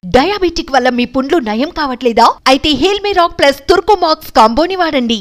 Diabetic వల్ల మీ పుండ్లు నయం కావట్లేదా అయితే హేల్మీ రాక్ ప్లస్ తుర్కోమాక్స్ కాంబోని వాడండి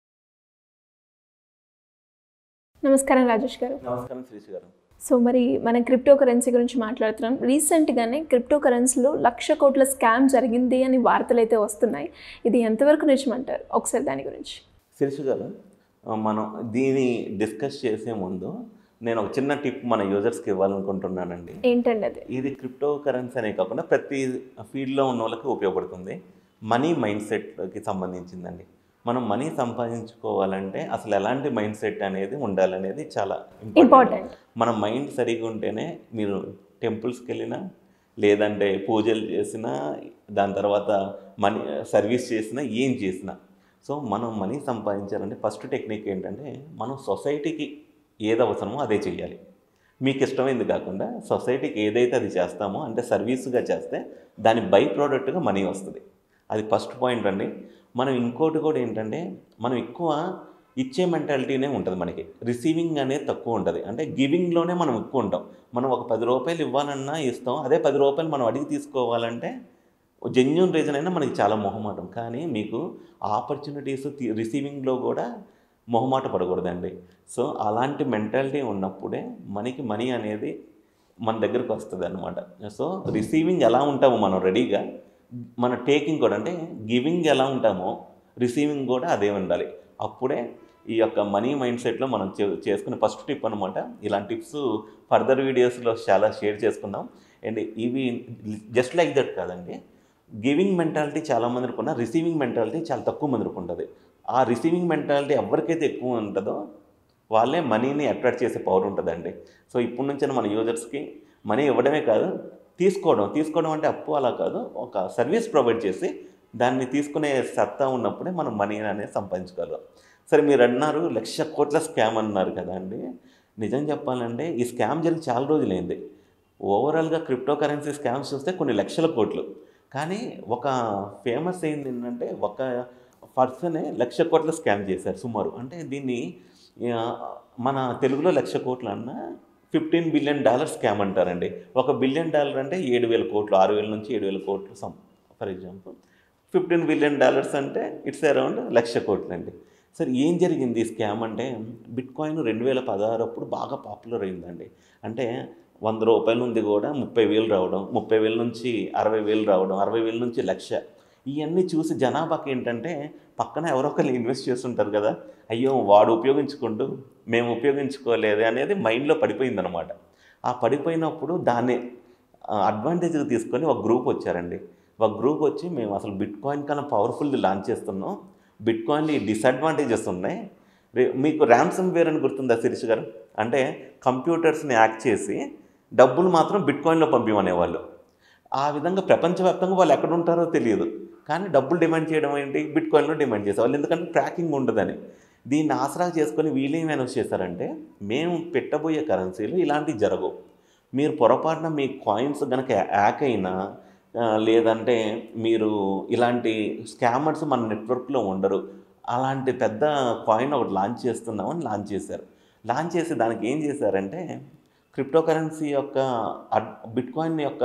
నమస్కారం రాజేష్ గారు నమస్కారం శ్రీష్ గారు సో మరి మనం క్రిప్టో కరెన్సీ గురించి మాట్లాడుతున్నాం రీసెంట్గానే క్రిప్టో కరెన్సీలో లక్ష కోట్ల స్కామ్ జరిగింది అని వార్తలు అయితే వస్తున్నాయి ఇది ఎంతవరకు నిజమంటారు ఒకసారి దాని గురించి శ్రీష్ గారు ఆ, మనం దీన్ని డిస్కస్ చేసే ముందు నేను ఒక చిన్న టిప్ మన యూజర్స్కి ఇవ్వాలనుకుంటున్నానండి ఏంటండి అది ఇది క్రిప్టో కరెన్సీ అనే కాకుండా ప్రతి ఫీల్డ్లో ఉన్న వాళ్ళకి ఉపయోగపడుతుంది మనీ మైండ్ సెట్కి సంబంధించిందండి మనం మనీ సంపాదించుకోవాలంటే అసలు ఎలాంటి మైండ్ సెట్ అనేది ఉండాలనేది చాలా ఇంపార్టెంట్ మన మైండ్ సరిగా ఉంటేనే మీరు టెంపుల్స్కి వెళ్ళినా లేదంటే పూజలు చేసినా దాని తర్వాత మనీ సర్వీస్ చేసినా ఏం చేసినా సో మనం మనీ సంపాదించాలంటే ఫస్ట్ టెక్నిక్ ఏంటంటే మనం సొసైటీకి ఏది అవసరమో అదే చేయాలి మీకు ఇష్టమైంది కాకుండా సొసైటీకి ఏదైతే అది చేస్తామో అంటే సర్వీస్గా చేస్తే దాని బై ప్రోడక్ట్గా మనీ వస్తుంది అది ఫస్ట్ పాయింట్ అండి మనం ఇంకోటి కూడా ఏంటంటే మనం ఎక్కువ ఇచ్చే మెంటాలిటీనే ఉంటుంది మనకి రిసీవింగ్ అనేది తక్కువ ఉంటుంది అంటే గివింగ్లోనే మనం ఎక్కువ ఉంటాం మనం ఒక పది రూపాయలు ఇవ్వాలన్నా ఇస్తాం అదే పది రూపాయలు మనం అడిగి తీసుకోవాలంటే జెన్యున్ రీజన్ అయినా మనకి చాలా మొహమాటం కానీ మీకు ఆపర్చునిటీస్ రిసీవింగ్లో కూడా మొహమాట పడకూడదండి సో అలాంటి మెంటాలిటీ ఉన్నప్పుడే మనకి మనీ అనేది మన దగ్గరకు వస్తుంది అనమాట సో రిసీవింగ్ ఎలా ఉంటామో మనం రెడీగా మన టేకింగ్ కూడా అంటే గివింగ్ ఎలా ఉంటామో రిసీవింగ్ కూడా అదే ఉండాలి అప్పుడే ఈ యొక్క మనీ మైండ్ సెట్లో మనం చే చేసుకునే ఫస్ట్ టిప్ అనమాట ఇలాంటి టిప్స్ ఫర్దర్ వీడియోస్లో చాలా షేర్ చేసుకుందాం అండ్ ఇవి జస్ట్ లైక్ దట్ కాదండి గివింగ్ మెంటాలిటీ చాలా మందికి ఉన్న రిసీవింగ్ మెంటాలిటీ చాలా తక్కువ మందికి ఉంటుంది ఆ రిసీవింగ్ మెంటాలిటీ ఎవరికైతే ఎక్కువ ఉంటుందో వాళ్ళే మనీని అట్రాక్ట్ చేసే పవర్ ఉంటుందండి సో ఇప్పటి నుంచి మన యూజర్స్కి మనీ ఇవ్వడమే కాదు తీసుకోవడం తీసుకోవడం అంటే అప్పు అలా కాదు ఒక సర్వీస్ ప్రొవైడ్ చేసి దాన్ని తీసుకునే సత్తా ఉన్నప్పుడే మనం మనీ అనేది సంపాదించుకోగలం సరే మీరు అన్నారు లక్ష కోట్ల స్కామ్ అన్నారు కదా అండి నిజం చెప్పాలంటే ఈ స్కామ్ జరిగి చాలా రోజులైంది ఓవరాల్గా క్రిప్టో కరెన్సీ స్కామ్స్ చూస్తే కొన్ని లక్షల కోట్లు కానీ ఒక ఫేమస్ అయింది ఏంటంటే ఒక పర్సనే లక్ష కోట్ల స్కామ్ చేశారు సుమారు అంటే దీన్ని ఆ, మన తెలుగులో లక్ష కోట్లు అన్న ఫిఫ్టీన్ బిలియన్ డాలర్ స్కామ్ అంటారండి ఒక బిలియన్ డాలర్ అంటే ఏడు వేల కోట్లు ఆరు వేల నుంచి ఏడు వేల కోట్లు some for example fifteen billion dollars అంటే ఇట్స్ అరౌండ్ లక్ష కోట్లు అండి సరే ఏం జరిగింది ఈ స్కామ్ అంటే బిట్ కాయిన్ రెండు వేల పదహారు అప్పుడు బాగా పాపులర్ అయిందండి అంటే వంద రూపాయల నుండి కూడా ముప్పై వేలు రావడం ముప్పై వేల నుంచి అరవై వేలు రావడం అరవై వేల నుంచి లక్ష ఇవన్నీ చూసి జనాభాకి ఏంటంటే పక్కన ఎవరో ఒకరు ఇన్వెస్ట్ చేస్తుంటారు కదా అయ్యో వాడు ఉపయోగించుకుంటూ మేము ఉపయోగించుకోలేదు అనేది మైండ్లో పడిపోయిందనమాట ఆ పడిపోయినప్పుడు దాన్ని అడ్వాంటేజ్గా తీసుకొని ఒక గ్రూప్ వచ్చారండి ఒక గ్రూప్ వచ్చి మేము అసలు బిట్ కాయిన్ కన్నా పవర్ఫుల్ లాంచ్ చేస్తున్నాం బిట్ కాయిన్లో ఈ డిసడ్వాంటేజెస్ ఉన్నాయి రే- మీకు ర్యామ్సమ్ వేర్ అని గుర్తుందా శిరీష్ గారు అంటే కంప్యూటర్స్ని యాక్ట్ చేసి డబ్బులు మాత్రం బిట్ కాయిన్లో పంపించమనేవాళ్ళు ఆ విధంగా ప్రపంచవ్యాప్తంగా వాళ్ళు ఎక్కడ ఉంటారో తెలియదు కానీ డబ్బులు డిమాండ్ చేయడం ఏంటి బిట్ కాయిన్లో డిమాండ్ చేసేవాళ్ళు ఎందుకంటే ట్రాకింగ్ ఉండదని దీన్ని ఆసరా చేసుకొని వీళ్ళేం అనౌన్స్ చేశారంటే మేము పెట్టబోయే కరెన్సీలు ఇలాంటివి జరగవు మీరు పొరపాటున మీ కాయిన్స్ కనుక యాక్ అయినా ఆ, లేదంటే మీరు ఇలాంటి స్కామర్స్ మన నెట్వర్క్లో ఉండరు అలాంటి పెద్ద కాయిన్ ఒకటి లాంచ్ చేస్తున్నామని లాంచ్ చేశారు లాంచ్ చేసి దానికి ఏం చేశారంటే క్రిప్టో కరెన్సీ యొక్క బిట్ కాయిన్ యొక్క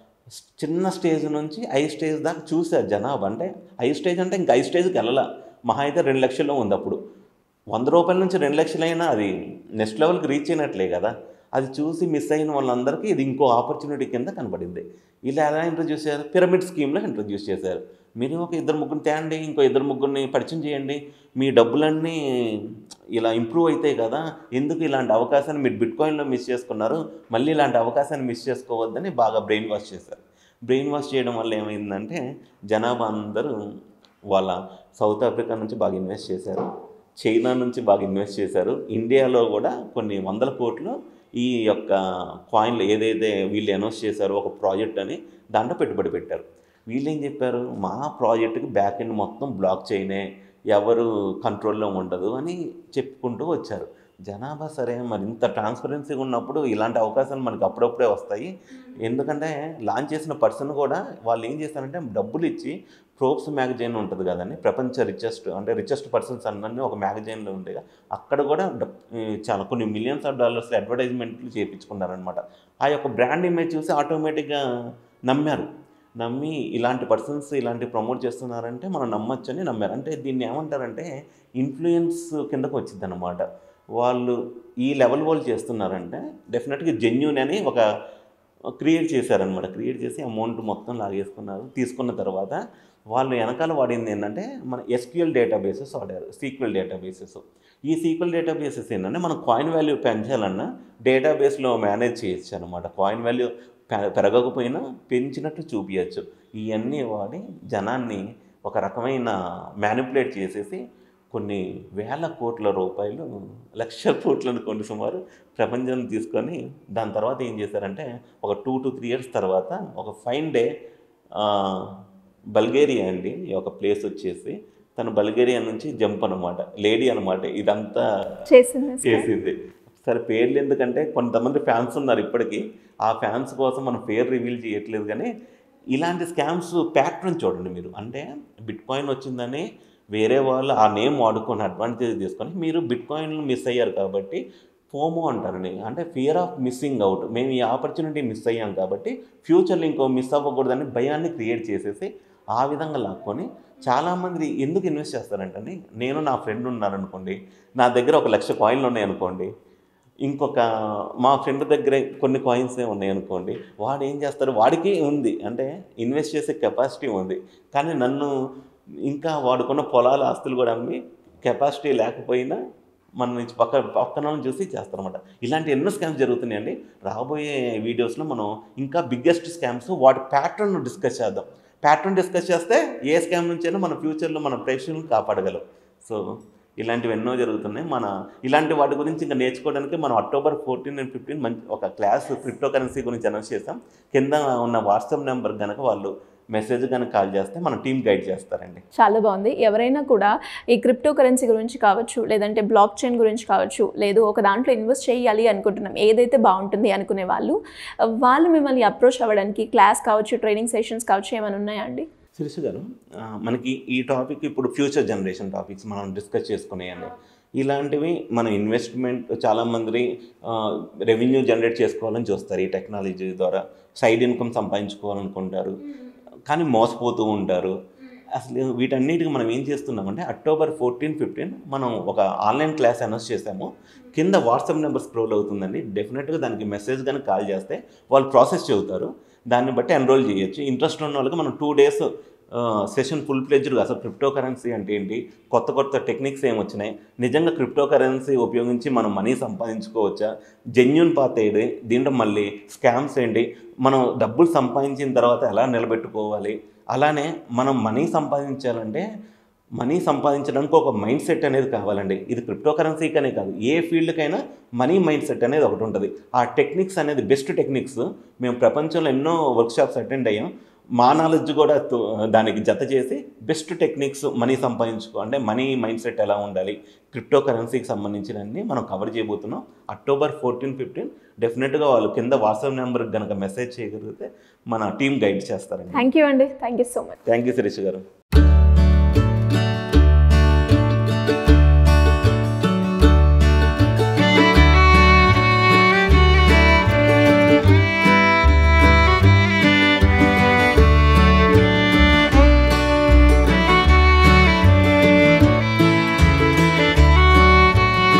చిన్న స్టేజ్ నుంచి ఐ స్టేజ్ దాకా చూశారు జనాభా అంటే ఐ స్టేజ్ అంటే ఇంకా ఐ స్టేజ్కి వెళ్ళాల మహా అయితే రెండు లక్షల్లో ఉంది అప్పుడు వంద రూపాయల నుంచి రెండు లక్షలైనా అది నెక్స్ట్ లెవెల్కి రీచ్ అయినట్లే కదా అది చూసి మిస్ అయిన వాళ్ళందరికీ ఇది ఇంకో ఆపర్చునిటీ కింద కనబడింది ఇలా ఎలా ఇంట్రడ్యూస్ చేశారు పిరమిడ్ స్కీమ్లో ఇంట్రడ్యూస్ చేశారు మీరు ఒక ఇద్దరు ముగ్గురిని తేండి ఇంకో ఇద్దరు ముగ్గురిని పరిచయం చేయండి మీ డబ్బులన్నీ ఇలా ఇంప్రూవ్ అవుతాయి కదా ఎందుకు ఇలాంటి అవకాశాన్ని మీరు బిట్ కాయిన్లో మిస్ చేసుకున్నారు మళ్ళీ ఇలాంటి అవకాశాన్ని మిస్ చేసుకోవద్దని బాగా బ్రెయిన్ వాష్ చేశారు బ్రెయిన్ వాష్ చేయడం వల్ల ఏమైందంటే జనాభా అందరూ వాళ్ళ సౌత్ ఆఫ్రికా నుంచి బాగా ఇన్వెస్ట్ చేశారు చైనా నుంచి బాగా ఇన్వెస్ట్ చేశారు ఇండియాలో కూడా కొన్ని వందల కోట్లు ఈ యొక్క కాయిన్లు ఏదైతే వీళ్ళు అనౌన్స్ చేశారో ఒక ప్రాజెక్ట్ అని దాంట్లో పెట్టుబడి పెట్టారు వీళ్ళు ఏం చెప్పారు మా ప్రాజెక్టుకి బ్యాక్ ఎండ్ మొత్తం బ్లాక్ చేయనే ఎవరు కంట్రోల్లో ఉండదు అని చెప్పుకుంటూ వచ్చారు జనాభా సరే మరి ఇంత ట్రాన్స్పరెన్సీగా ఉన్నప్పుడు ఇలాంటి అవకాశాలు మనకి అప్పుడప్పుడే వస్తాయి ఎందుకంటే లాంచ్ చేసిన పర్సన్ కూడా వాళ్ళు ఏం చేస్తారంటే డబ్బులు ఇచ్చి ప్రోబ్స్ మ్యాగజైన్ ఉంటుంది కదండి ప్రపంచ రిచెస్ట్ అంటే రిచెస్ట్ పర్సన్స్ అన్నీ ఒక మ్యాగజైన్లో ఉంటాయి కదా, అక్కడ కూడా డబ్- ఈ చాలా కొన్ని మిలియన్స్ ఆఫ్ డాలర్స్ అడ్వర్టైజ్మెంట్లు చేయించుకున్నారనమాట ఆ యొక్క బ్రాండ్ ఇమేజ్ చూసి ఆటోమేటిక్గా నమ్మారు నమ్మి ఇలాంటి పర్సన్స్ ఇలాంటి ప్రమోట్ చేస్తున్నారంటే మనం నమ్మొచ్చని నమ్మారు అంటే దీన్ని ఏమంటారంటే ఇన్ఫ్లుయెన్స్ కిందకు వచ్చింది అనమాట వాళ్ళు ఈ లెవెల్ వాళ్ళు చేస్తున్నారంటే డెఫినెట్గా జెన్యున్ అని ఒక క్రియేట్ చేశారనమాట క్రియేట్ చేసి అమౌంట్ మొత్తం లాగేసుకున్నారు తీసుకున్న తర్వాత వాళ్ళు వెనకాల వాడింది ఏంటంటే మన ఎస్క్యూఎల్ డేటాబేసెస్ వాడారు సీక్వెల్ డేటాబేసెస్ ఈ సీక్వెల్ డేటాబేసెస్ ఏంటంటే మనం కాయిన్ వాల్యూ పెంచాలన్నా డేటాబేస్లో మేనేజ్ చేయొచ్చు అనమాట కాయిన్ వాల్యూ పె- పెరగకపోయినా పెంచినట్టు చూపించచ్చు ఇవన్నీ వాడి జనాన్ని ఒక రకమైన మ్యానిపులేట్ చేసేసి కొన్ని వేల కోట్ల రూపాయలు లక్షల కోట్లు అనుకోండి సుమారు ప్రపంచం తీసుకొని దాని తర్వాత ఏం చేశారంటే ఒక టూ టు త్రీ ఇయర్స్ తర్వాత ఒక ఫైన్ డే బల్గేరియా అండి ఈ ఒక ప్లేస్ వచ్చేసి తను బల్గేరియా నుంచి జంప్ అనమాట లేడీ అనమాట ఇదంతా చేసింది scam. చేసింది సరే పేర్లు ఎందుకంటే కొంతమంది ఫ్యాన్స్ ఉన్నారు ఇప్పటికీ ఆ ఫ్యాన్స్ కోసం మనం పేరు రివీల్ చేయట్లేదు కానీ ఇలాంటి స్కామ్స్ ప్యాటర్న్ చూడండి మీరు అంటే బిట్ కాయిన్ వచ్చిందని వేరే వాళ్ళు ఆ నేమ్ వాడుకొని అడ్వాంటేజ్ తీసుకొని మీరు బిట్ కాయిన్ మిస్ అయ్యారు కాబట్టి ఫోమో అంటారండి అంటే ఫియర్ ఆఫ్ మిస్సింగ్ అవుట్ మేము ఈ ఆపర్చునిటీ మిస్ అయ్యాం కాబట్టి ఫ్యూచర్లో ఇంకో మిస్ అవ్వకూడదని భయాన్ని క్రియేట్ చేసేసి ఆ విధంగా లాక్కొని చాలామంది ఎందుకు ఇన్వెస్ట్ చేస్తారంటే నేను నా ఫ్రెండ్ ఉన్నారనుకోండి నా దగ్గర ఒక లక్ష కాయిన్లు ఉన్నాయనుకోండి ఇంకొక మా ఫ్రెండ్ దగ్గర కొన్ని కాయిన్సే ఉన్నాయి అనుకోండి వాడు ఏం చేస్తాడు వాడికి ఉంది అంటే ఇన్వెస్ట్ చేసే కెపాసిటీ ఉంది కానీ నన్ను ఇంకా వాడుకున్న పొలాల ఆస్తులు కూడా అమ్మి కెపాసిటీ లేకపోయినా మన నుంచి పక్క పక్కన వాళ్ళని చూసి చేస్తారన్నమాట ఇలాంటి ఎన్నో స్కామ్స్ జరుగుతున్నాయండి రాబోయే వీడియోస్లో మనం ఇంకా బిగ్గెస్ట్ స్కామ్స్ వాటి ప్యాటర్న్ డిస్కస్ చేద్దాం ప్యాటర్న్ డిస్కస్ చేస్తే ఏ స్కామ్ నుంచైనా మన ఫ్యూచర్లో మన ప్రేక్షకులను కాపాడగలం సో ఇలాంటివి ఎన్నో జరుగుతున్నాయి మన ఇలాంటి వాటి గురించి ఇంకా నేర్చుకోవడానికి మనం అక్టోబర్ ఫోర్టీన్ అండ్ ఫిఫ్టీన్ మంచి ఒక క్లాస్ క్రిప్టో కరెన్సీ గురించి అనౌన్స్ చేస్తాం కింద ఉన్న వాట్సాప్ నెంబర్ కనుక వాళ్ళు మెసేజ్ కనుక కాల్ చేస్తే మన టీం గైడ్ చేస్తారండి చాలా బాగుంది ఎవరైనా కూడా ఈ క్రిప్టో కరెన్సీ గురించి కావచ్చు లేదంటే బ్లాక్ చైన్ గురించి కావచ్చు లేదు ఒక దాంట్లో ఇన్వెస్ట్ చేయాలి అనుకుంటున్నాం ఏదైతే బాగుంటుంది అనుకునే వాళ్ళు వాళ్ళు మిమ్మల్ని అప్రోచ్ అవ్వడానికి క్లాస్ కావచ్చు ట్రైనింగ్ సెషన్స్ కావచ్చు ఏమైనా ఉన్నాయా అండి శిరీష గారు ఆ, మనకి ఈ టాపిక్ ఇప్పుడు ఫ్యూచర్ జనరేషన్ టాపిక్స్ మనం డిస్కస్ చేసుకునేయండి ఇలాంటివి మన ఇన్వెస్ట్మెంట్ చాలామంది రెవెన్యూ జనరేట్ చేసుకోవాలని చూస్తారు ఈ టెక్నాలజీ ద్వారా సైడ్ ఇన్కమ్ సంపాదించుకోవాలనుకుంటారు కానీ మోసపోతూ ఉంటారు అసలు వీటన్నిటికి మనం ఏం చేస్తున్నామంటే అక్టోబర్ ఫోర్టీన్ ఫిఫ్టీన్ మనం ఒక ఆన్లైన్ క్లాస్ అనౌన్స్ చేసాము కింద వాట్సాప్ నెంబర్ స్క్రోల్ అవుతుందండి డెఫినెట్గా దానికి మెసేజ్ కానీ కాల్ చేస్తే వాళ్ళు ప్రాసెస్ చెబుతారు దాన్ని బట్టి ఎన్రోల్ చేయొచ్చు ఇంట్రెస్ట్ ఉన్న వాళ్ళకి మనం టూ డేస్ సెషన్ ఫుల్ ప్లెజ్డ్గా అసలు క్రిప్టో కరెన్సీ అంటే ఏంటి కొత్త కొత్త టెక్నిక్స్ ఏమి వచ్చినాయి నిజంగా క్రిప్టో కరెన్సీ ఉపయోగించి మనం మనీ సంపాదించుకోవచ్చా జెన్యున్ పాత్ ఏది దీంట్లో మళ్ళీ స్కామ్స్ ఏంటి మనం డబ్బులు సంపాదించిన తర్వాత ఎలా నిలబెట్టుకోవాలి అలానే మనం మనీ సంపాదించాలంటే మనీ సంపాదించడానికి ఒక మైండ్ సెట్ అనేది కావాలండి ఇది క్రిప్టో కరెన్సీకనే కాదు ఏ ఫీల్డ్కైనా మనీ మైండ్ సెట్ అనేది ఒకటి ఉంటుంది ఆ టెక్నిక్స్ అనేది బెస్ట్ టెక్నిక్స్ మేము ప్రపంచంలో ఎన్నో వర్క్షాప్స్ అటెండ్ అయ్యాం మా నాలెడ్జ్ కూడా తో- దానికి జత చేసి బెస్ట్ టెక్నిక్స్ మనీ సంపాదించుకో అంటే మనీ మైండ్ సెట్ ఎలా ఉండాలి క్రిప్టో కరెన్సీకి సంబంధించినవన్నీ మనం కవర్ చేయబోతున్నాం అక్టోబర్ ఫోర్టీన్ ఫిఫ్టీన్ డెఫినెట్గా వాళ్ళు కింద వాట్సాప్ నెంబర్కి కనుక మెసేజ్ చేయగలిగితే మన టీం గైడ్ చేస్తారండి థ్యాంక్ యూ అండి thank you so much thank you Shirish గారు